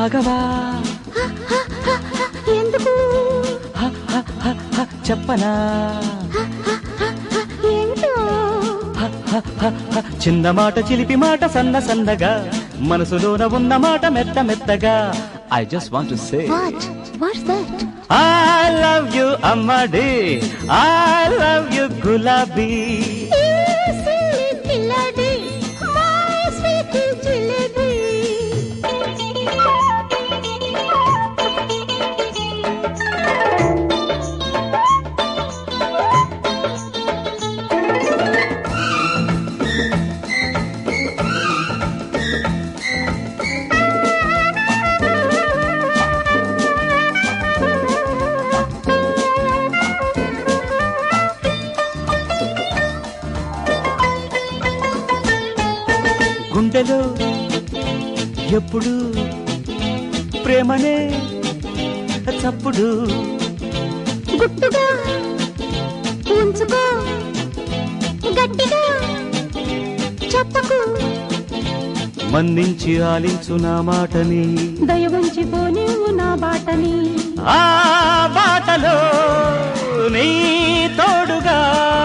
ఆగవా ఎందుకు హ, హ, హ, హ, చెప్పనా ఏంటో హ, హ, హ, హ, చిన్న మాట చిలిపి మాట సన్న సన్నగా మనసులోన ఉన్న మాట మెత్త మెత్తగా I just want to say what what's that I love you అమ్మడి ఐ లవ్ యు గులాబీ పిల్లడి మై స్వీట్ జిలేబీ గుండెలో ఎప్పుడు ప్రేమనే చప్పుడు గుట్టుగా ఉంచుకో గట్టిగా చెప్పకు మన్నించి ఆలించు నా మాటని దయవంచి పోనేవు నా బాటని ఆ బాటలో నీ తోడుగా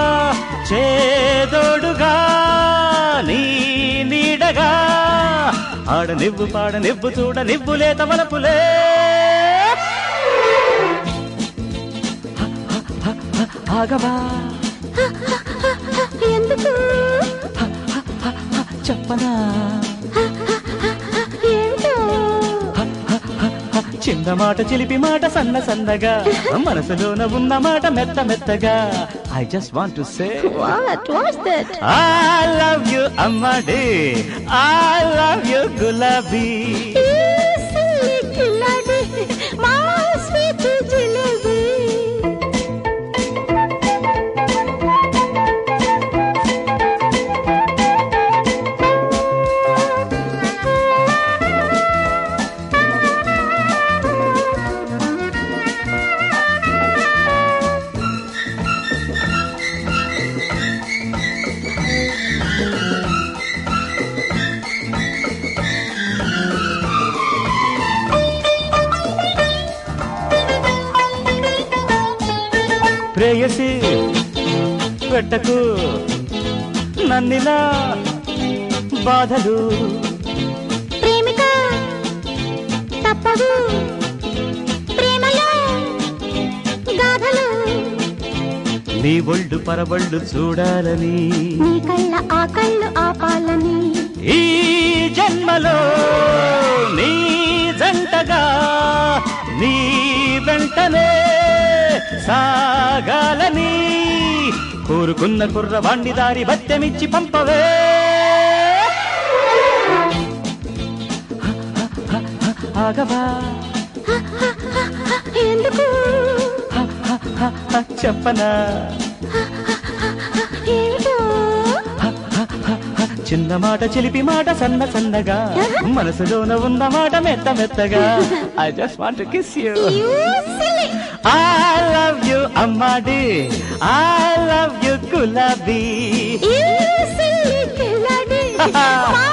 చేదోడుగా నీ నీడగా ఆడ నివ్వు పాడ నివ్వు చూడ నివ్వు లేత వలపులే ఆగవా ఎందుకు చెప్పనా ఏంటో చిన్న మాట చిలిపి మాట సన్న సన్నగా మనసులోన ఉన్న మాట మెత్త మెత్తగా I just want to say what what's that I love you, Amadi. I love you, Gulabi. పిల్లడి మా స్వీట్ జిలేబీ ప్రేయసి పెట్టకు నన్నిలా బాధలు ప్రేమిక తప్పదు ప్రేమలో గాథలు నీ ఒళ్ళు పరబళ్ళు చూడాలని నీ కళ్ళ ఆ కళ్ళు ఆపాలని ఈ జన్మలో నీ జంటగా నీ వెంటనే సాగాలని కోరుకున్న కుర్రవాణ్ణి దారి బత్తెమిచ్చి పంపవే ఆగవా ఎందుకు చెప్పనా ఏమిటో చిన్న మాట చిలిపి మాట సన్న సన్నగా మనసులోన ఉన్న మాట మెత్త మెత్తగా I just want kiss you You silly. I love you అమ్మాడి ఐ లవ్ యు గులాబీ You silly పిల్లడి. మా